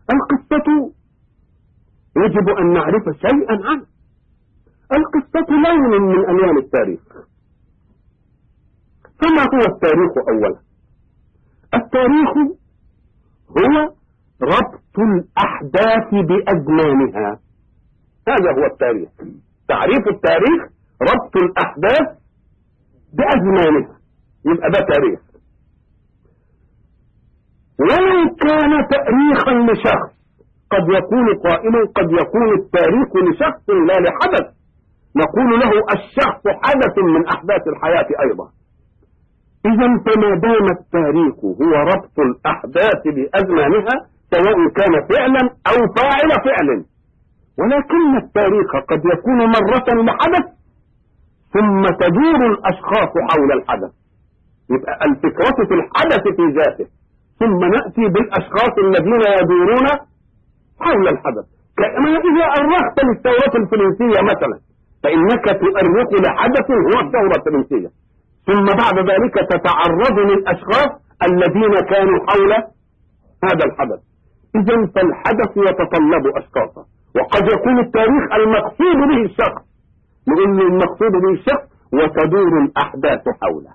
القصة يجب أن نعرف شيئا عنها القصة لون من ألوان التاريخ فما هو التاريخ أولا التاريخ هو ربط الأحداث بأزمانها هذا هو التاريخ تعريف التاريخ ربط الأحداث بأزمانها يبقى ده تاريخ ولو كان تاريخا لشخص قد يكون قائما قد يكون التاريخ لشخص لا لحدث نقول له الشخص حدث من أحداث الحياة أيضا إذا فما دام التاريخ هو ربط الأحداث بأزمانها سواء كان فعلا أو فاعل فعل ولكن التاريخ قد يكون مرة لحدث ثم تدور الأشخاص حول الحدث يبقى الفكرة في الحدث في ذاته ثم نأتي بالأشخاص الذين يدورون حول الحدث كما إذا أرخت للثورة الفرنسية مثلا فإنك تؤرخ لحدث هو الثورة الفرنسية ثم بعد ذلك تتعرض للأشخاص الذين كانوا حول هذا الحدث إذا فالحدث يتطلب أشخاصا وقد يكون التاريخ المقصود به الشخص لأن المقصود به الشخص وتدور الأحداث حوله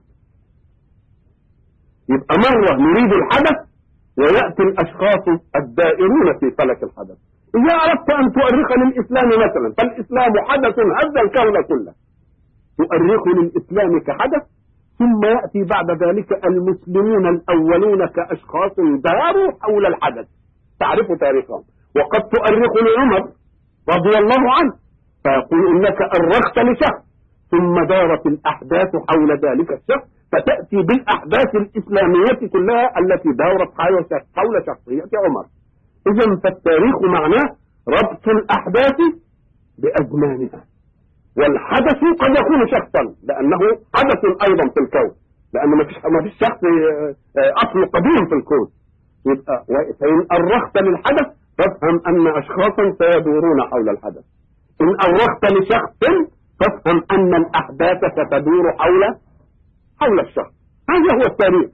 يبقى مرة نريد الحدث ويأتي الأشخاص الدائرون في فلك الحدث إذا أردت أن تؤرخ للإسلام مثلا فالإسلام حدث هز الكون كله تؤرخ للإسلام كحدث ثم يأتي بعد ذلك المسلمون الأولون كأشخاص داروا حول الحدث تعرف تاريخهم وقد تؤرخ لعمر رضي الله عنه فيقول إنك أرخت لشخص ثم دارت الأحداث حول ذلك الشخص فتأتي بالأحداث الإسلامية كلها التي دارت حول شخصية عمر إذا فالتاريخ معناه ربط الأحداث بأزمانها والحدث قد يكون شخصا لأنه حدث أيضا في الكون لأن ما فيش ما فيش شخص أصل قديم في الكون يبقى فإن أرخت للحدث فافهم أن أشخاصا سيدورون حول الحدث إن أرخت لشخص فافهم أن الأحداث ستدور حول حول الشخص هذا هو التاريخ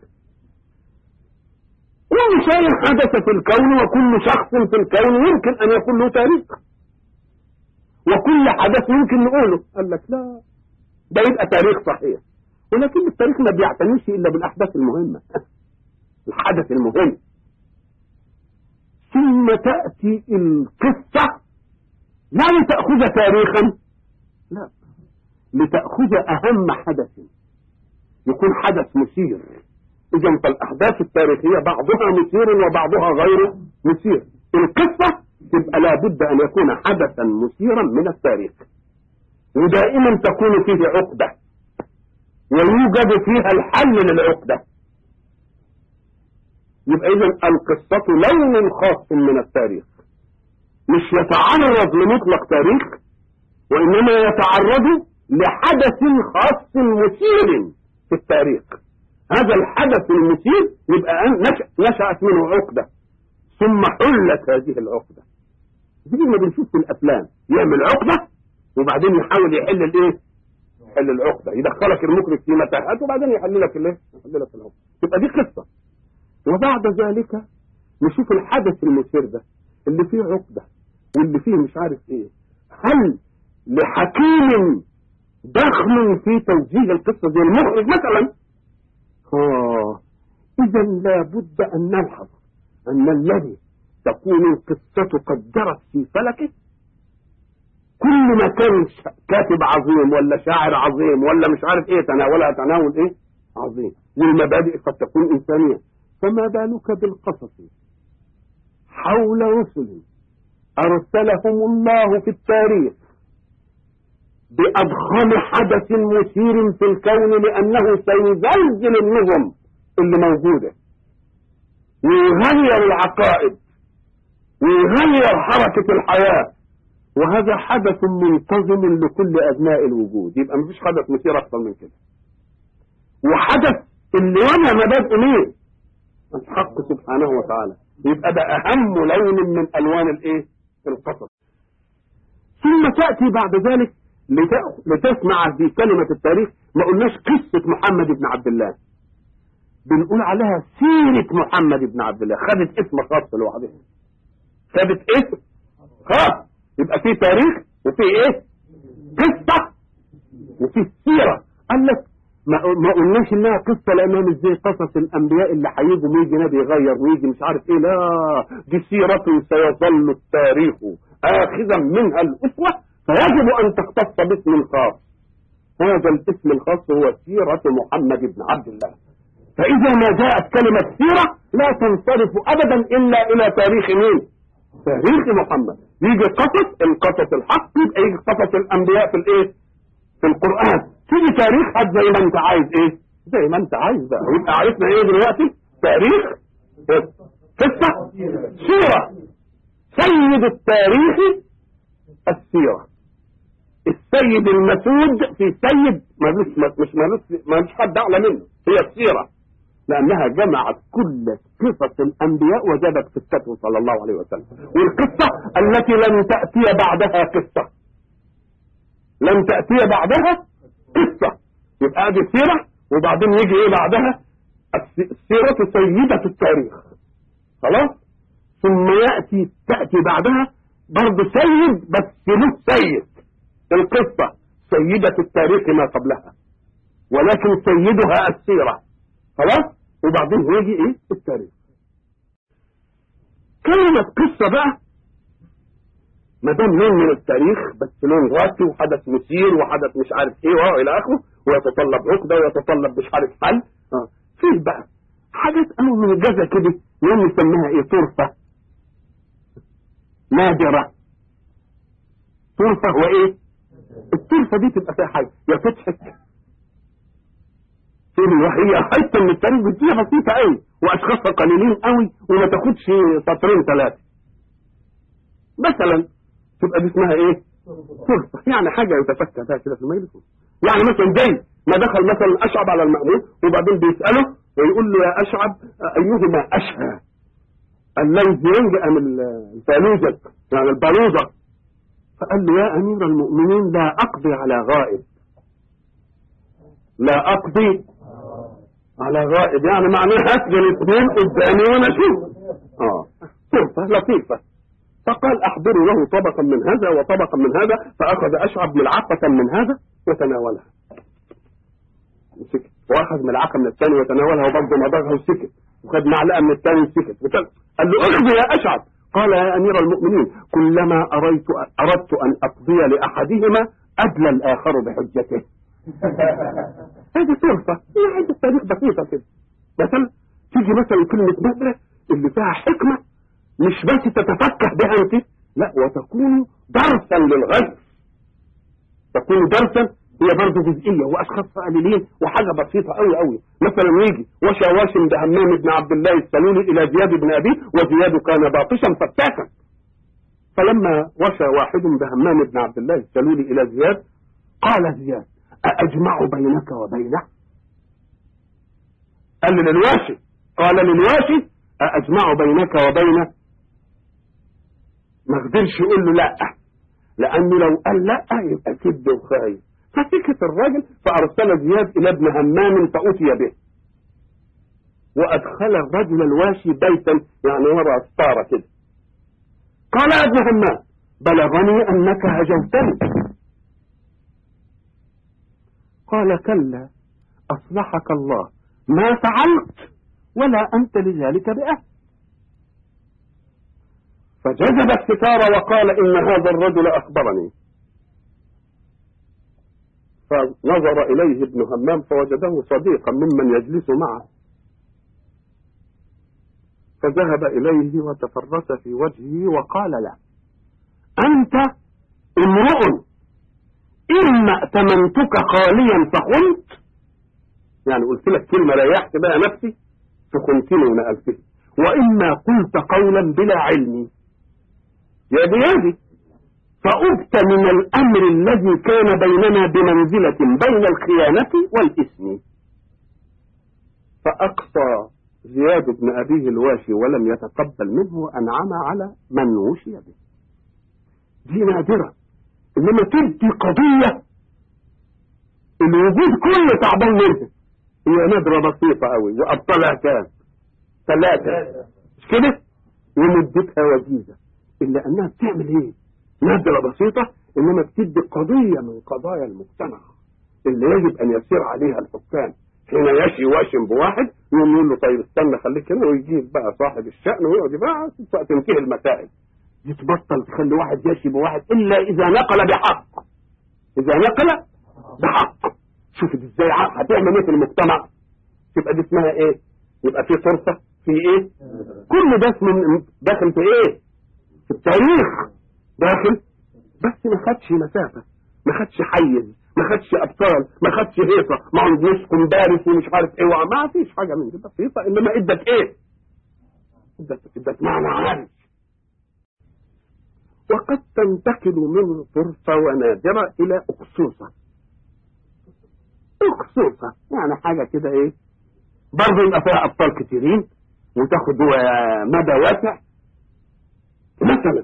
كل شيء حدث في الكون وكل شخص في الكون يمكن أن يكون له تاريخ وكل حدث يمكن نقوله قال لك لا ده يبقى تاريخ صحيح ولكن التاريخ ما بيعتنيش إلا بالأحداث المهمة الحدث المهم ثم تأتي القصة لا لتأخذ تاريخا لا لتأخذ أهم حدث يكون حدث مثير إذا فالأحداث التاريخية بعضها مثير وبعضها غير مثير القصة تبقى لابد أن يكون حدثا مثيرا من التاريخ ودائما تكون فيه عقدة ويوجد فيها الحل للعقدة يبقى إذا القصة لون خاص من التاريخ مش يتعرض لمطلق تاريخ وإنما يتعرض لحدث خاص مثير في التاريخ هذا الحدث المثير يبقى نشأت منه عقدة ثم حلت هذه العقدة زي ما بنشوف في الأفلام يعمل عقدة وبعدين يحاول يحل الايه يحل العقدة يدخلك المخرج في متاهات وبعدين يحل لك الايه يحل لك العقدة تبقى دي قصة وبعد ذلك نشوف الحدث المثير ده اللي فيه عقدة واللي فيه مش عارف ايه هل لحكيم دخل في توجيه القصة زي المخرج مثلا اه اذا لابد ان نلحظ ان الذي تكون القصة قد جرت في فلكه كل ما كان كاتب عظيم ولا شاعر عظيم ولا مش عارف ايه تناولها تناول ايه عظيم والمبادئ قد تكون انسانية فما بالك بالقصص حول رسل ارسلهم الله في التاريخ بأضخم حدث مثير في الكون لأنه سيزلزل النظم اللي موجودة ويغير العقائد ويغير حركة الحياة وهذا حدث منتظم لكل أبناء الوجود يبقى مفيش حدث مثير أكثر من كده وحدث اللي وانا مبادئ مين الحق سبحانه وتعالى يبقى ده أهم لون من ألوان الإيه القصص ثم تأتي بعد ذلك لتسمع في كلمة التاريخ ما قلناش قصة محمد بن عبد الله بنقول عليها سيرة محمد بن عبد الله خدت اسم خاص لوحدها خدت اسم خاص يبقى في تاريخ وفي ايه قصة وفي سيرة قال لك ما, ما قلناش انها قصة لانها مش زي قصص الانبياء اللي هيجوا ويجي نبي يغير ويجي مش عارف ايه لا دي سيرة سيظل التاريخ اخذا منها الاسوة فيجب ان تختص باسم خاص هذا الاسم الخاص هو سيرة محمد بن عبد الله فاذا ما جاءت كلمة سيرة لا تنصرف ابدا الا الى تاريخ مين تاريخ محمد يجي قصص القصص الحق يبقى يجي قصص الانبياء في الايه في القرآن تيجي تاريخ هات زي ما انت عايز ايه زي ما انت عايز بقى يبقى عرفنا ايه دلوقتي تاريخ قصة سيرة سيد التاريخ السيرة السيد المسود في سيد ملوش مش ملوش ملوش حد اعلى منه هي السيرة لأنها جمعت كل قصص الأنبياء وجدت قصته صلى الله عليه وسلم والقصة التي لم تأتي بعدها قصة لم تأتي بعدها قصة يبقى دي سيرة وبعدين يجي ايه بعدها السيرة سيدة التاريخ خلاص ثم يأتي تأتي بعدها برضه سيد بس له سيد القصة سيدة التاريخ ما قبلها ولكن سيدها السيرة خلاص وبعدين يجي ايه التاريخ كلمة قصة بقى ما دام لون من التاريخ بس لون راسي وحدث مثير وحدث مش عارف ايه والى اخره ويتطلب عقده ويتطلب مش عارف حل اه فيه بقى حاجات قالوا من الجزء كده يوم نسميها ايه طرفه نادره طرفه وايه الطرفه دي تبقى فيها حاجه يا تضحك وهي حته من التاريخ بتجيها بسيطه قوي واشخاصها قليلين قوي وما تاخدش سطرين ثلاثه مثلا تبقى دي اسمها ايه فرصة يعني حاجة يتفكر فيها كده في المجلس يعني مثلا زي ما دخل مثلا أشعب على المأمون وبعدين بيسأله ويقول له يا أشعب أيهما أشهى الليزينج أم الفانوجة يعني البلوزة فقال له يا أمير المؤمنين لا أقضي على غائب لا أقضي على غائب يعني معناها أسجل اثنين قدامي وأنا أشوف اه فرصة لطيفة فقال احضروا له طبقا من هذا وطبقا من هذا فاخذ اشعب ملعقة من هذا وتناولها سكت واخذ ملعقة من الثاني وتناولها وبرضه مضغها وسكت وخد معلقة من الثاني وسكت وكذا قال له اخذ يا اشعب قال يا امير المؤمنين كلما اريت اردت ان اقضي لاحدهما ادلى الاخر بحجته هذه فرصة هي عند التاريخ بسيطة كده مثلا تيجي مثلا كلمة بدرة اللي فيها حكمة مش بس تتفكه بها انت لا وتكون درسا للغير تكون درسا هي برضه جزئيه واشخاص قليلين وحاجه بسيطه قوي قوي مثلا يجي وشى واشم بهمام بن عبد الله السلولي الى زياد بن ابيه وزياد كان باطشا فتاكا فلما وشى واحد بهمام بن عبد الله السلولي الى زياد قال زياد أأجمع بينك وبينه قال للواشي قال للواشي أأجمع بينك وبينه ما قدرش يقول له لا لانه لو قال لا يبقى كذب وخايف فسكت الراجل فارسل زياد الى ابن همام فاتي به وادخل الرجل الواشي بيتا يعني ورا ستاره كده قال يا ابن همام بلغني انك هجوتني قال كلا اصلحك الله ما فعلت ولا انت لذلك باهل فجذب الستار وقال إن هذا الرجل أخبرني فنظر إليه ابن همام فوجده صديقا ممن يجلس معه فذهب إليه وتفرس في وجهه وقال له أنت امرؤ إما ائتمنتك خاليا فخنت يعني قلت لك كلمة ريحت بها نفسي فخنتني ونقلتني وإما قلت قولا بلا علم يا بيادي فأبت من الأمر الذي كان بيننا بمنزلة بين الخيانة والإثم فأقصى زياد بن أبيه الواشي ولم يتقبل منه وأنعم على من وشي به دي نادرة إنما تدي قضية الوجود كله تعبان منها هي نادرة بسيطة قوي وأبطالها كام ثلاثة مش كده ومدتها وجيزة إلا أنها بتعمل إيه؟ نادرة بسيطة إنما بتدي قضية من قضايا المجتمع اللي يجب أن يسير عليها الحكام حين يشي واشم بواحد يقوم يقول له طيب استنى خليك هنا ويجيب بقى صاحب الشأن ويقعد بقى تنتهي المسائل يتبطل تخلي واحد يشي بواحد إلا إذا نقل بحق إذا نقل بحق شوف دي ازاي هتعمل ايه في المجتمع تبقى دي اسمها ايه يبقى في فرصة في ايه كل ده اسمه داخل في ايه في التاريخ داخل بس ما خدش مسافة ما خدش حيز ما خدش ابطال ما خدش هيصة ما عندوش كومبارس ومش عارف ايه ما فيش حاجة من دي بسيطة انما ادت ايه ادت ادت معنى عالي وقد تنتقل من فرصة ونادرة الى اقصوصة اقصوصة يعني حاجة كده ايه برضه يبقى فيها ابطال كتيرين وتاخد مدى واسع مثلا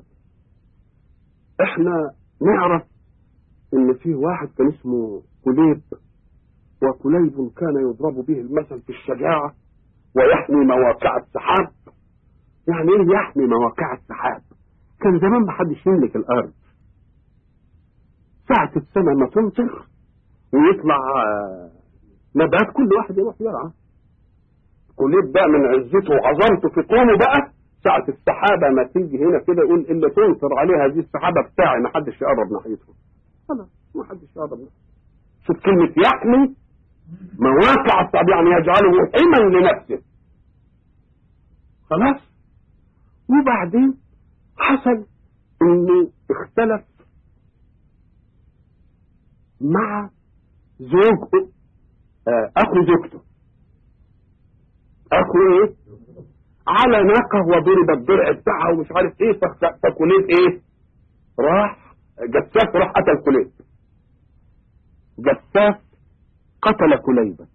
احنا نعرف ان في واحد كان اسمه كليب وكليب كان يضرب به المثل في الشجاعة ويحمي مواقع السحاب يعني ايه يحمي مواقع السحاب كان زمان محدش يملك الارض ساعة السنة ما تمطر ويطلع نبات كل واحد يروح يرعى كليب بقى من عزته وعظمته في قومه بقى ساعة السحابة ما تيجي هنا كده يقول إلا تنصر عليها هذه السحابة بتاعي ما حدش يقرب ناحيتها خلاص ما حدش يقرب ناحيتها شوف كلمة يحمي مواقع الصعب يعني يجعله حما لنفسه خلاص وبعدين حصل انه اختلف مع زوج اخو زوجته اخو ايه على ناقة وضرب الضرع بتاعها ومش عارف ايه فكليب ايه راح جساس راح قتل كليب جساس قتل كليبا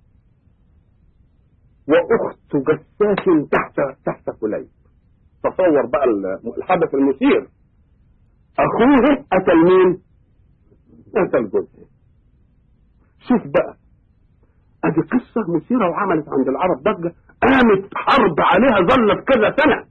واخت جساس تحت تحت كليب تصور بقى الحدث المثير اخوه قتل مين قتل جوزها شوف بقى ادي قصة مثيرة وعملت عند العرب ضجة قامت حرب عليها ظلت كذا سنة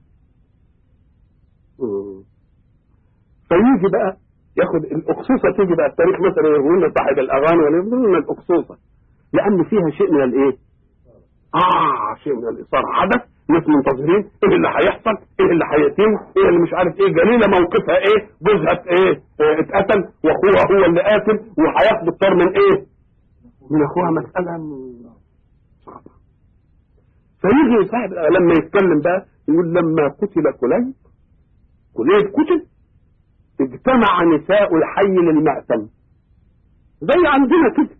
فيجي بقى ياخد الاقصوصة تيجي بقى التاريخ مثلا يقول لنا صاحب الاغاني ولا يقول لنا الاقصوصة لان فيها شيء من الايه اه شيء من الاثارة حدث ناس منتظرين ايه اللي هيحصل ايه اللي هيتم ايه اللي مش عارف ايه جليلة موقفها ايه جوزها ايه اه اتقتل واخوها هو اللي قاتل وهياخد الطار من ايه من اخوها مسألة صعبة فيجي صاحب لما يتكلم بقى يقول لما قتل كليب كليب قتل اجتمع نساء الحي للمأتم زي عندنا كده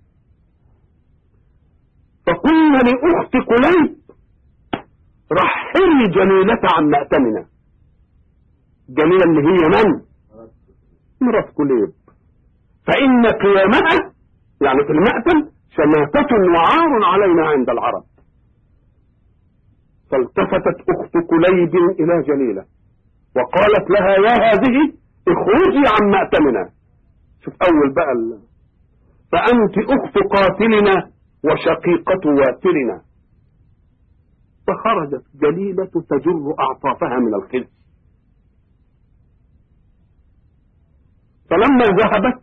فقلنا لأخت كليب رحلي جميلة عن مأتمنا جميلة اللي هي من مرات كليب فإن قيامها يعني في المأتم شماتة وعار علينا عند العرب فالتفتت أخت كليب إلى جليلة وقالت لها يا هذه اخرجي عن مأتمنا شوف أول بقى ال... فأنت أخت قاتلنا وشقيقة واترنا فخرجت جليلة تجر أعطافها من الخزي فلما ذهبت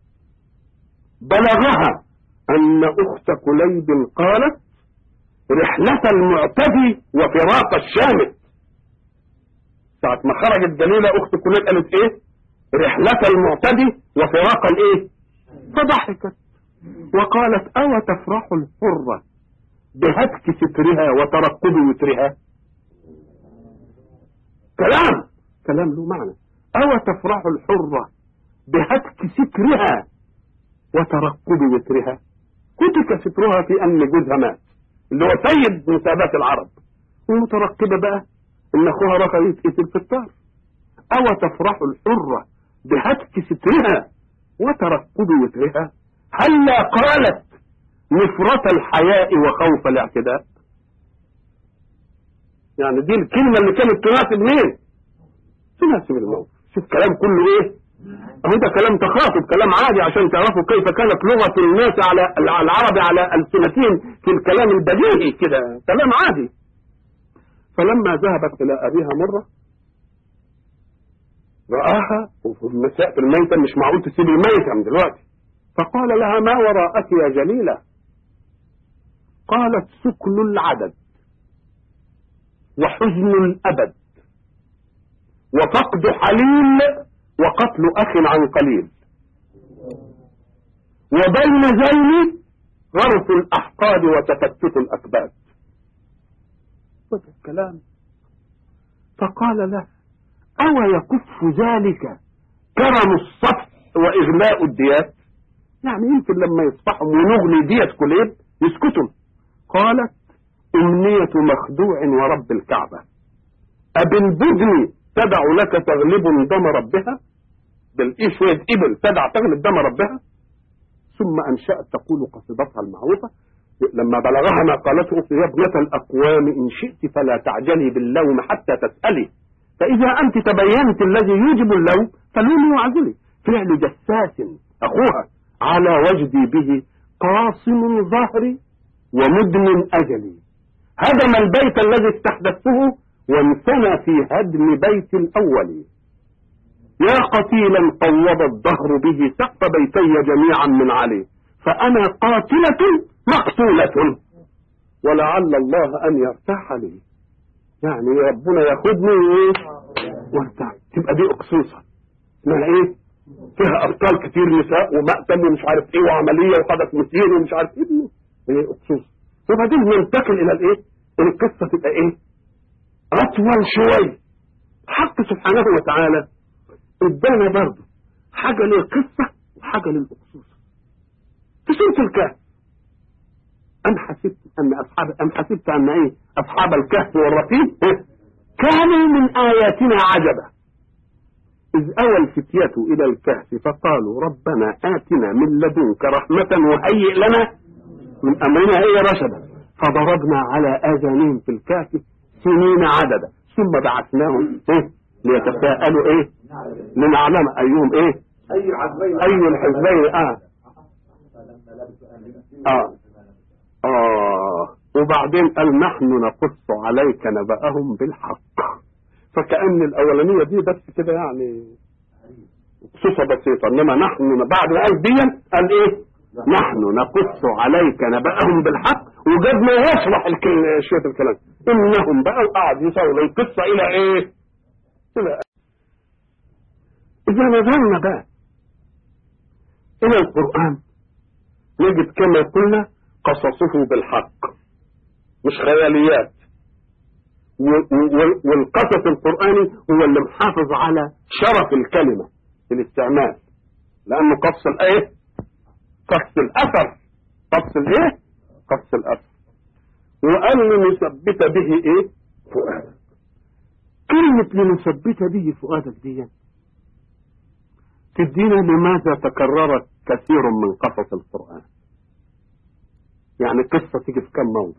بلغها أن أخت كليب قالت رحلة المعتدي وفراق الشامت ساعة ما خرجت جليلة أخت كليب قالت إيه رحلة المعتدي وفراق الإيه فضحكت وقالت أو تفرح الحرة بهتك سترها وترقب وترها كلام كلام له معنى أو تفرح الحرة بهتك سترها وترقب وترها كتك سترها في أن جوزها مات اللي هو سيد من سادات العرب ومترقبة بقى إن أخوها رفع يتقتل في الطار أو تفرح الحرة بهتك سترها وترقب وترها هلا قالت نفرة الحياء وخوف الاعتداء يعني دي الكلمة اللي كانت تناسب مين تناسب الموت شوف كلام كله ايه اهو ده كلام تخاطب كلام عادي عشان تعرفوا كيف كانت لغة الناس على العرب على ألسنتهم في الكلام البديهي كده كلام عادي فلما ذهبت إلى أبيها مرة رآها وفي المساء في الميتة مش معقول تسيب الميتة من دلوقتي فقال لها ما وراءك يا جليلة قالت سكن العدد وحزن الأبد وفقد حليل وقتل أخ عن قليل وبين ذين غرف الأحقاد وتفتت الأكباد هذا الكلام فقال له أو يكف ذلك كرم الصفح وإغلاء الديات يعني يمكن لما يصفحوا ونغلي ديت كليب يسكتوا قالت أمنية مخدوع ورب الكعبة أبالبدن تدع لك تغلب دم ربها بالإيه شوية إبل تدع تغلب دم ربها ثم أنشأت تقول قصيدتها المعروفة لما بلغها ما قالته يا ابنة الأقوام إن شئت فلا تعجلي باللوم حتى تسألي فإذا أنت تبينت الذي يوجب اللوم فلومي وعزلي فعل جساس أخوها على وجدي به قاصم ظهري ومدمن أجلي هدم البيت الذي استحدثته وانثنى في هدم بيت الأول يا قتيلا قوض الدهر به سقف بيتي جميعا من علي فأنا قاتلة مقتولة ولعل الله أن يرتاح لي يعني ربنا ياخدني ايه وارتاح تبقى دي أقصوصة اسمها ايه فيها أبطال كتير نساء ومأتم ومش عارف ايه وعملية وحدث مثير ومش عارف ايه دي ايه أقصوصة وبعدين ننتقل إلى الايه القصة تبقى ايه أطول شوية حق سبحانه وتعالى ادانا برضه حاجة للقصة وحاجة للأقصوصة في سورة الكهف أم حسبت أن أصحاب أم حسبت أن إيه أصحاب الكهف والرقيب إيه؟ كانوا من آياتنا عجبا إذ أوى الفتية إلى الكهف فقالوا ربنا آتنا من لدنك رحمة وهيئ لنا من أمرنا هي رشدا فضربنا على آذانهم في الكهف سنين عددا ثم بعثناهم إيه ليتساءلوا إيه لنعلم أيهم إيه أي العزمين أي الحزبين آه آه آه وبعدين قال نحن نقص عليك نبأهم بالحق فكأن الأولانية دي بس كده يعني خصوصة بسيطة إنما نحن بعد ما قال دي قال إيه نحن نقص عليك نبأهم بالحق وجاب ما يشرح الكل- شوية الكلام إنهم بقى قعد يصور القصة إلى إيه إلى إذا نظرنا بقى إلى القرآن نجد كما قلنا قصصه بالحق مش خياليات و- و- والقصص القرآني هو اللي محافظ على شرف الكلمة في الاستعمال لأنه قص الآية قص الأثر قص الإيه قص الأثر وقال لنثبت به إيه فؤادك كلمة لنثبت به فؤادك دي تدينا لماذا تكررت كثير من قصص القرآن يعني قصة تيجي في كم موضع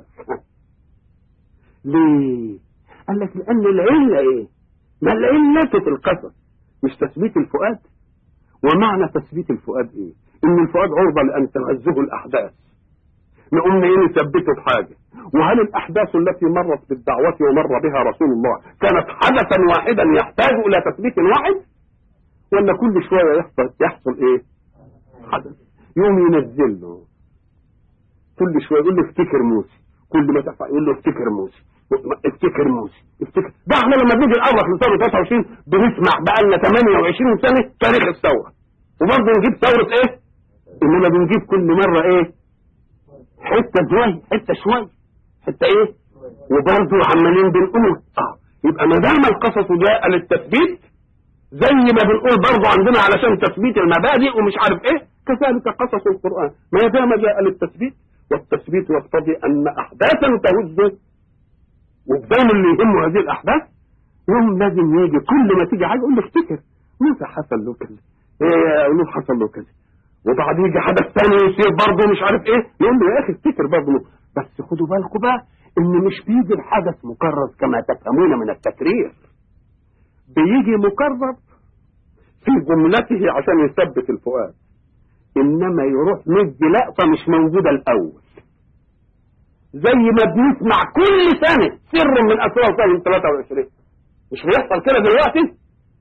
ليه قال لك لأن العلة إيه ما العلة في القصص مش تثبيت الفؤاد ومعنى تثبيت الفؤاد إيه إن الفؤاد عرضة لأن تغزه الأحداث نقوم ايه نثبته بحاجة وهل الأحداث التي مرت بالدعوة ومر بها رسول الله كانت حدثا واحدا يحتاج إلى تثبيت واحد ولا كل شوية يحصل يحصل ايه حدث يوم ينزل له كل شوية يقول له افتكر موسى كل ما تفعل يقول له افتكر موسى افتكر موسى افتكر ده احنا لما بنيجي نقرب لثورة 23 بنسمع بقى لنا 28 سنة تاريخ الثورة وبرضه نجيب ثورة ايه انما بنجيب كل مرة ايه حتة شوي حتة شوي حتة ايه وبرضه عمالين بنقول اه يبقى ما دام القصص جاء للتثبيت زي ما بنقول برضه عندنا علشان تثبيت المبادئ ومش عارف ايه كذلك قصص القرآن ما دام جاء للتثبيت والتثبيت يقتضي ان احداثا تهز وقدام اللي يهمه هذه الاحداث يوم لازم يجي كل ما تيجي حاجه يقول له افتكر موسى حصل له كذا ايه نوح حصل له كذا وبعد يجي حدث ثاني يصير برضه مش عارف ايه يقول له يا اخي افتكر برضه بس خدوا بالكم بقى ان مش بيجي الحدث مكرر كما تفهمون من التكرير بيجي مكرر في جملته عشان يثبت الفؤاد انما يروح مدي لقطه مش موجوده الاول زي ما بنسمع كل سنه سر من اسرار سنه 23 مش بيحصل كده دلوقتي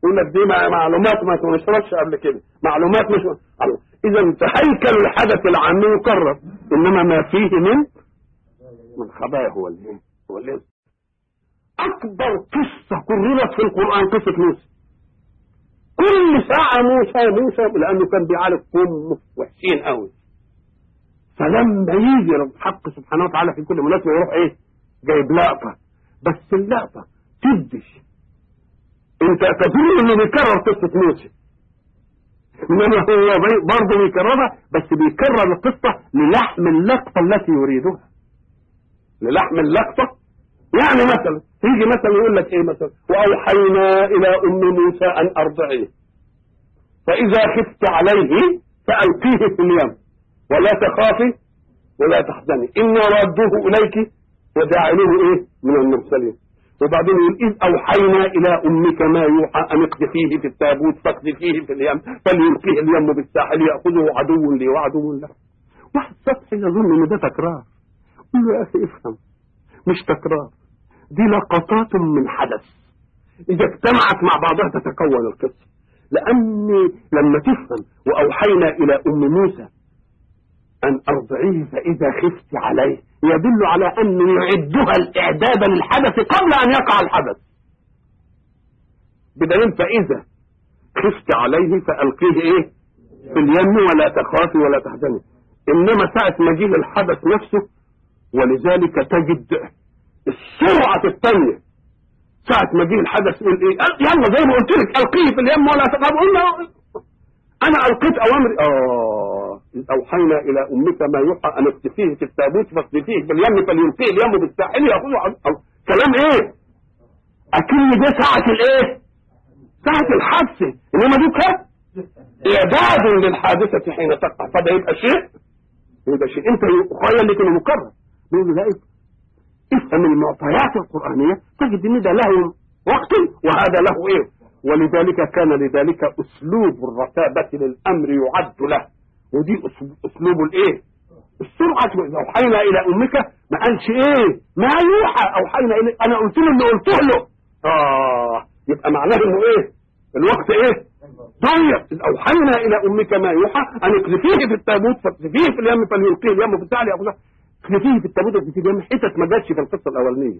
يقول لك دي مع- معلومات ما تنشرتش قبل كده معلومات مش اذا هيكل الحدث العام يكرر انما ما فيه من من خبايا هو اللي هو اللي اكبر قصه كررت في القران قصه موسى كل ساعه موسى موسى لانه كان بيعالج قوم وحشين قوي فلما يجي الحق سبحانه وتعالى في كل مناسبه يروح ايه جايب لقطه بس اللقطه تدش انت تظن انه بيكرر قصه موسى انما هو بي- برضه بيكررها بس بيكرر القصه للحم اللقطه التي يريدها للحم اللقطه يعني مثلا يجي مثلا يقول لك ايه مثلا واوحينا الى ام موسى ان ارضعيه فاذا خفت عليه فالقيه في اليم ولا تخافي ولا تحزني إنا رادوه إليك وجعلوه إيه من المرسلين وبعدين يقول إذ أوحينا إلى أمك ما يوحى أن اقذفيه في التابوت فاقذفيه في اليم فليلقيه اليم بالساحل يأخذه عدو لي وعدو له واحد سطحي يظن إن ده تكرار قل له يا أخي افهم مش تكرار دي لقطات من حدث إذا اجتمعت مع بعضها تتكون القصة لأن لما تفهم وأوحينا إلى أم موسى أن أرضعيه فإذا خفت عليه يدل على أنه يعدها الإعداد للحدث قبل أن يقع الحدث بدليل فإذا خفت عليه فألقيه إيه في اليم ولا تخافي ولا تحزني إنما ساعة ما جه الحدث نفسه ولذلك تجد السرعة الثانية ساعة ما جه الحدث يقول إيه قال يلا زي ما قلت لك ألقيه في اليم ولا تخافي قلنا أنا ألقيت أوامر آه إذ أوحينا إلى أمك ما يوحى أن اقذفيه في التابوت فاقذفيه باليم فليلقيه اليم بالساحل يأخذه عن- أو- كلام إيه؟ أكن ده ساعة الإيه؟ ساعة الحادثة إنما دي كده إعداد للحادثة حين تقع فده يبقى شيء يبقى شيء أنت يخيل لك إنه مكرر بيقول لا إيه؟ افهم المعطيات القرآنية تجد إن ده له وقت وهذا له إيه؟ ولذلك كان لذلك أسلوب الرتابة للأمر يعد له ودي أس- أسلوب الإيه؟ السرعة وإذا أوحينا إلى أمك ما قالش إيه؟ ما يوحى أوحينا إليه أنا قلت له اللي قلته له آه يبقى معناه إنه إيه؟ الوقت إيه؟ ضيق إذ أوحينا إلى أمك ما يوحى أن اقذفيه في التابوت فاقذفيه في اليم فليلقيه اليم في الساحل يأخذه اقذفيه في التابوت في اليم حتت ما جاتش في القصة الأولانية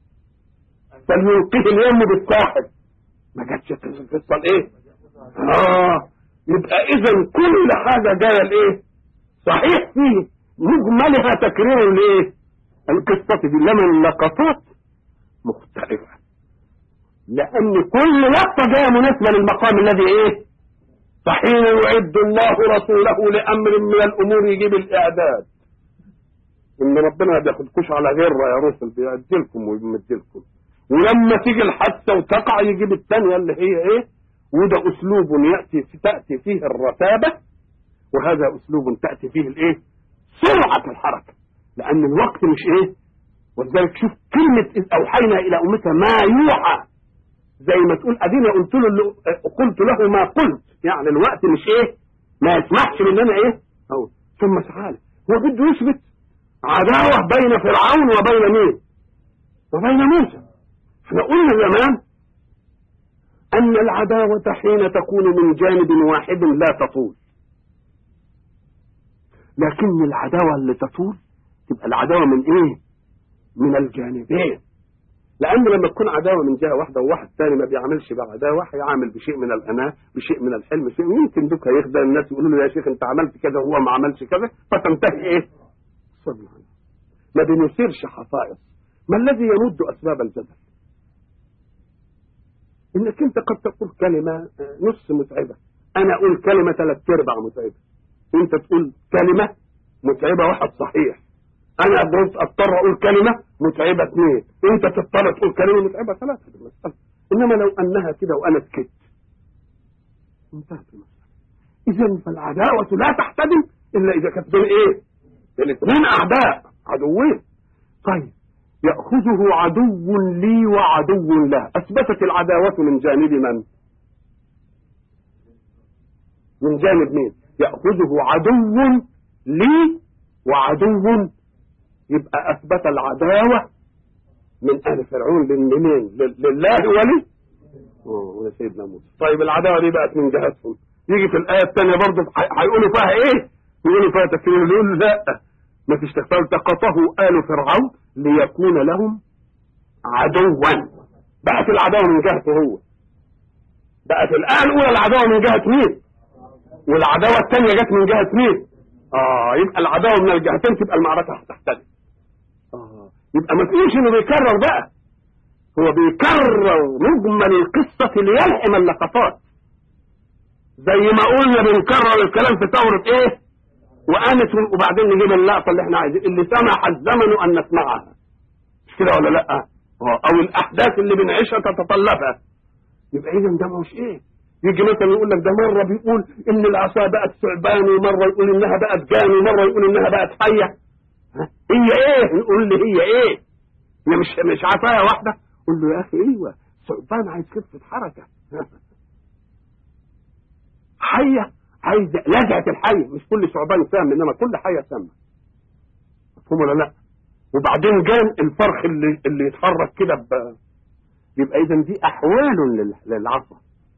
فليلقيه اليم بالساحل ما جاتش في القصة الإيه؟ آه يبقى إذا كل حاجة جاية الإيه؟ صحيح فيه مجملها تكرير لإيه؟ القصة دي لما اللقطات مختلفة لأن كل لقطة جاية مناسبة للمقام الذي إيه؟ فحين يعد الله رسوله لأمر من الأمور يجيب الإعداد إن ربنا ما بياخدكوش على غيره يا رسل بيعدلكم ويمدلكم ولما تيجي الحادثة وتقع يجيب الثانية اللي هي إيه؟ وده أسلوب يأتي تأتي فيه الرتابة وهذا أسلوب تأتي فيه الإيه؟ سرعة الحركة لأن الوقت مش إيه؟ ولذلك شوف كلمة إذ أوحينا إلى أمك ما يوحى زي ما تقول أدينا قلت له اللي قلت له ما قلت يعني الوقت مش إيه؟ ما يسمحش من أنا إيه؟ أو ثم تعالى هو بده يثبت عداوة بين فرعون وبين مين؟ وبين موسى احنا قلنا زمان أن العداوة حين تكون من جانب واحد لا تطول لكن العداوة اللي تطول تبقى العداوة من ايه من الجانبين لأن لما تكون عداوة من جهة واحدة وواحد ثاني ما بيعملش بعداوة هيعامل بشيء من الأناة بشيء من الحلم شيء يمكن دوك هيخدع الناس يقولوا له يا شيخ أنت عملت كذا وهو ما عملش كذا فتنتهي إيه صلى الله ما بنثيرش حصائص ما الذي يمد أسباب الجدل انك انت قد تقول كلمة آه، نص متعبة انا اقول كلمة ثلاث ارباع متعبة انت تقول كلمة متعبة واحد صحيح انا بص اضطر اقول كلمة متعبة اثنين انت تضطر تقول كلمة متعبة ثلاثة دي المسألة انما لو انها كده وانا سكت انتهت المسألة اذا فالعداوة لا تحتدم الا اذا كانت بين ايه الاثنين اعداء عدوين طيب يأخذه عدو لي وعدو له أثبتت العداوة من جانب من من جانب مين يأخذه عدو لي وعدو يبقى أثبت العداوة من آل فرعون لمنين لله ولي أوه، يا سيدنا موسى طيب العداوه دي بقت من جهتهم يجي في الايه الثانيه برضه ح- هيقولوا فيها ايه؟ يقولوا فيها تكفير يقول لا ما فيش تكفير التقطه ال فرعون ليكون لهم عدوا بقت العداوه من جهته هو بقت الايه الاولى العداوه من جهه مين؟ والعداوه الثانيه جت من جهه مين؟ اه يبقى العداوه من الجهتين تبقى المعركه هتختلف اه يبقى ما تقولش انه بيكرر بقى هو بيكرر مجمل القصة ليلحم اللقطات زي ما قلنا بنكرر الكلام في ثورة ايه وقامت وبعدين نجيب اللقطة اللي احنا عايزين اللي سمح الزمن ان نسمعها مش كده ولا لا آه، او الاحداث اللي بنعيشها تتطلبها يبقى اذا ده مش ايه يجي مثلا يقول لك ده مرة بيقول ان العصا بقت ثعبان ومرة يقول انها بقت جان ومرة يقول انها بقت حية ها؟ هي ايه نقول لي هي ايه هي مش مش عصاية واحدة قول له يا اخي ايوه ثعبان عايز خفة حركة حية عايز لدغة الحية مش كل ثعبان سام انما كل حية سامة مفهوم ولا لا وبعدين جان الفرخ اللي اللي يتحرك كده ب... يبقى اذا دي احوال لل- للعصا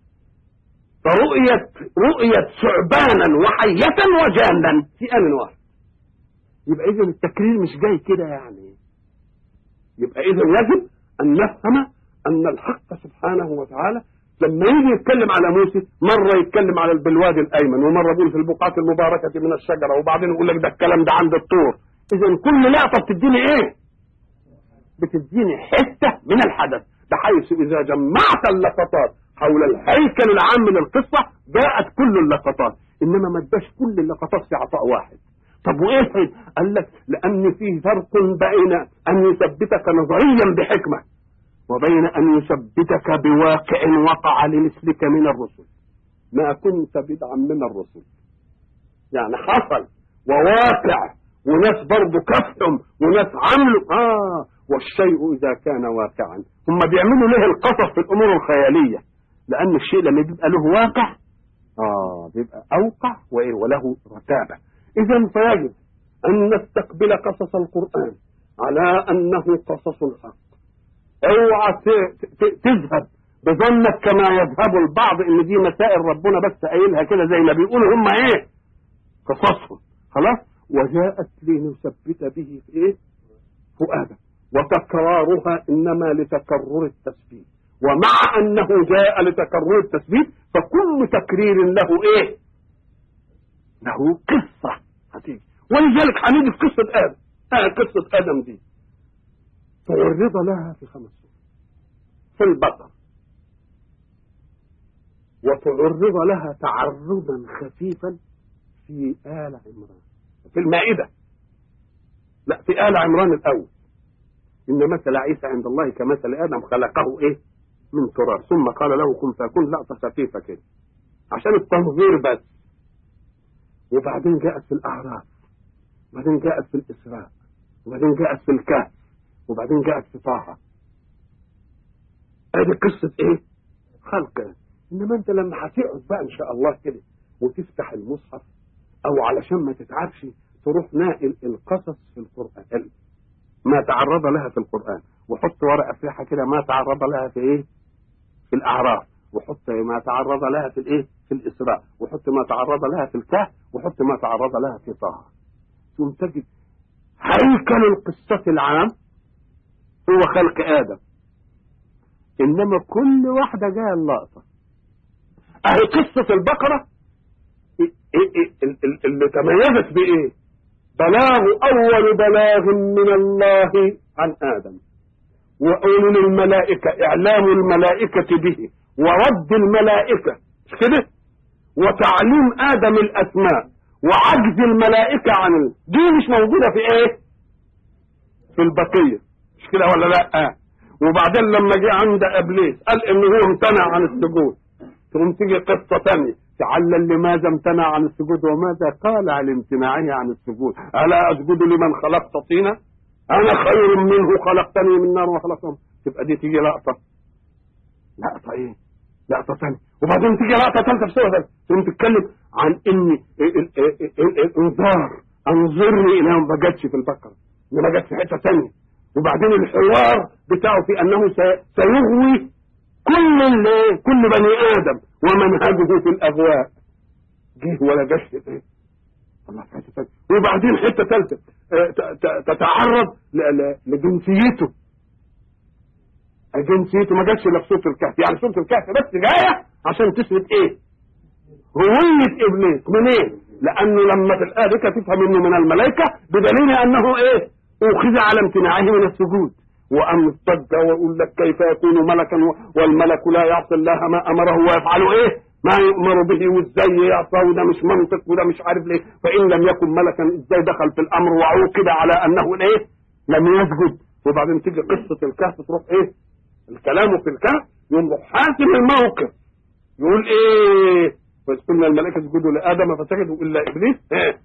فرؤية رؤية ثعبانا وحية وجانا في آن واحد يبقى إذا التكرير مش جاي كده يعني يبقى إذا يجب أن نفهم أن الحق سبحانه وتعالى لما يجي يتكلم على موسى مرة يتكلم على بالوادي الأيمن ومرة يقول في البقعة المباركة من الشجرة وبعدين يقول لك ده الكلام ده عند الطور إذا كل لقطة بتديني إيه؟ بتديني حتة من الحدث بحيث إذا جمعت اللقطات حول الهيكل العام للقصة جاءت كل اللقطات إنما ما اداش كل اللقطات في عطاء واحد طب وإيه الفرق؟ قال لك لأن فيه فرق بين أن يثبتك نظريا بحكمة وبين أن يثبتك بواقع وقع لمثلك من الرسل ما كنت بدعا من الرسل يعني حصل وواقع وناس برضه كفهم وناس عملوا اه والشيء اذا كان واقعا هم بيعملوا ليه القصص في الامور الخياليه لان الشيء لما بيبقى له واقع اه بيبقى اوقع وايه وله رتابه اذا فيجب ان نستقبل قصص القران على انه قصص حق اوعى ت- ت- تذهب بظنك كما يذهب البعض ان دي مسائل ربنا بس قايلها كده زي ما بيقولوا هم ايه قصصهم خلاص وجاءت لنثبت به في ايه فؤادا وتكرارها انما لتكرر التثبيت ومع انه جاء لتكرر التثبيت فكل تكرير له ايه له قصة هتيجي ولذلك هنيجي في قصة آدم آه قصة آدم دي تعرض لها في خمس سور في البقر وتعرض لها تعرضا خفيفا في آل عمران في المائدة لا في آل عمران الأول إن مثل عيسى عند الله كمثل آدم خلقه إيه من تراب ثم قال له كن فيكون لقطة خفيفة كده عشان التنظير بس وبعدين جاءت في الأعراف وبعدين جاءت في الإسراء وبعدين جاءت في الكهف وبعدين جاءت في طه ادي قصة ايه خلق انما انت لما هتقعد بقى ان شاء الله كده وتفتح المصحف او علشان ما تتعبش تروح ناقل القصص في القرآن ما تعرض لها في القرآن وحط ورقة فيها كده ما تعرض لها في ايه في الاعراف وحط ما تعرض لها في الايه في الاسراء وحط ما تعرض لها في الكهف وحط ما تعرض لها في طه ثم تجد هيكل القصة العام هو خلق آدم إنما كل واحدة جاية اللقطة أهي قصة البقرة إيه- إيه- إيه- ال- ال- اللي تميزت بإيه بلاغ أول بلاغ من الله عن آدم وأولو الملائكة إعلام الملائكة به ورد الملائكة مش كده وتعليم آدم الأسماء وعجز الملائكة عن ال... دي مش موجودة في إيه في البقية مش كده ولا لا وبعدين لما جه عند ابليس قال ان هو امتنع عن السجود تقوم تيجي قصة تانية تعلل لماذا امتنع عن السجود وماذا قال عن امتناعه عن السجود ألا أسجد لمن خلقت طينا أنا خير منه خلقتني من نار وخلقته تبقى دي تيجي لقطة لقطة إيه لقطة ثانية وبعدين تيجي لقطة ثالثة في سورة ثالثة تقوم تتكلم عن إن ال- ال- ال- ال- الإنذار أنظرني إلى ما جاتش في البقرة ما جاتش في حتة ثانية وبعدين الحوار بتاعه في أنه سي- سيغوي كل اللي كل بني ادم ومنهجه في الاغواء جه ولا جاش ايه الله حته ثالثه وبعدين حته ثالثه آه، ت- ت- تتعرض ل- ل- لجنسيته جنسيته ما جاتش الا في سوره الكهف يعني سوره الكهف بس جايه عشان تثبت ايه هويه ابليس منين لانه لما في الايه دي تفهم انه من الملائكه بدليل انه ايه اخذ على امتناعه من السجود وأم اضطج ويقول لك كيف يكون ملكا و- والملك لا يعصي الله ما أمره ويفعل إيه ما يؤمر به وازاي يعصى وده مش منطق وده مش عارف ليه فإن لم يكن ملكا ازاي دخل في الأمر وعوقب على أنه إيه لم يسجد وبعدين تيجي قصة الكهف تروح إيه الكلام في الكهف يقوم يروح حاسم الموقف يقول إيه وإذ قلنا الملائكة اسجدوا لآدم فسجدوا إلا إبليس إيه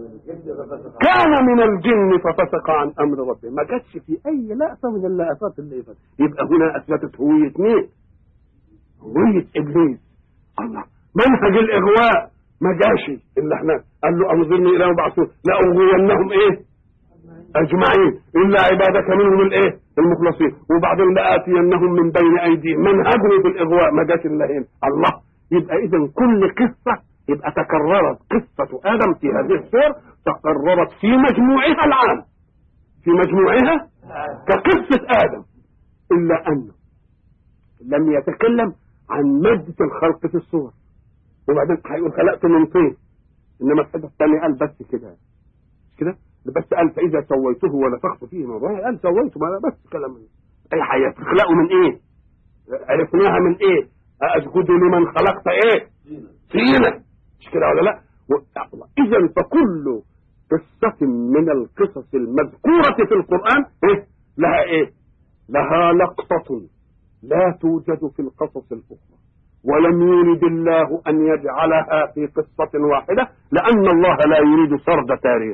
كان من الجن ففسق عن امر ربه ما جاتش في اي لقطه من اللقطات اللي فاتت يبقى هنا اثبتت هويه مين هويه ابليس الله منهج الاغواء ما جاش اللي احنا قال له انظرني الى مبعثون لاغوينهم ايه اجمعين الا عبادك منهم الايه المخلصين وبعدين لاتينهم من بين ايديهم منهجه في الاغواء ما جاش الا هنا الله يبقى اذا كل قصه يبقى تكررت قصه ادم في هذه السور تكررت في مجموعها العام في مجموعها كقصه ادم الا انه لم يتكلم عن ماده الخلق في الصور وبعدين هيقول خلقت من طين انما الحته الثانيه قال بس كده مش كده بس قال فاذا سويته ونفخت فيه من روحي قال سويته ما بس كلام اي حياه تخلقه من ايه عرفناها من ايه اسجد لمن خلقت ايه طينه مش كده ولا لا اذا فكل قصة من القصص المذكورة في القرآن إيه؟ لها ايه لها لقطة لا توجد في القصص الأخرى ولم يرد الله أن يجعلها في قصة واحدة لأن الله لا يريد سرد تاريخ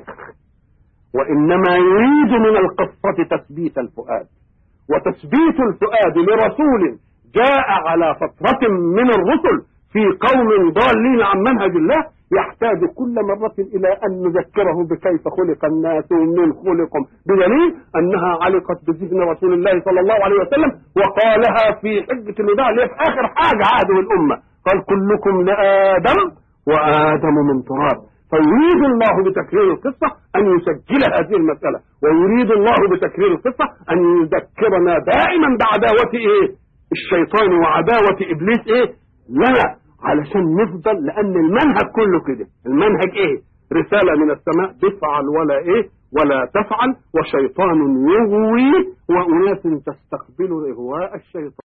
وإنما يريد من القصة تثبيت الفؤاد وتثبيت الفؤاد لرسول جاء على فترة من الرسل في قوم ضالين عن منهج الله يحتاج كل مرة إلى أن نذكره بكيف خلق الناس ومن خلقهم بدليل أنها علقت بذهن رسول الله صلى الله عليه وسلم وقالها في حجة الوداع اللي هي في آخر حاجة عهده الأمة قال كلكم لآدم وآدم من تراب فيريد الله بتكرير القصة أن يسجل هذه المسألة ويريد الله بتكرير القصة أن يذكرنا دائما بعداوة إيه الشيطان وعداوة إبليس إيه لا علشان نفضل لأن المنهج كله كده المنهج إيه رسالة من السماء تفعل ولا إيه ولا تفعل وشيطان يغوي وأناس تستقبل إغواء الشيطان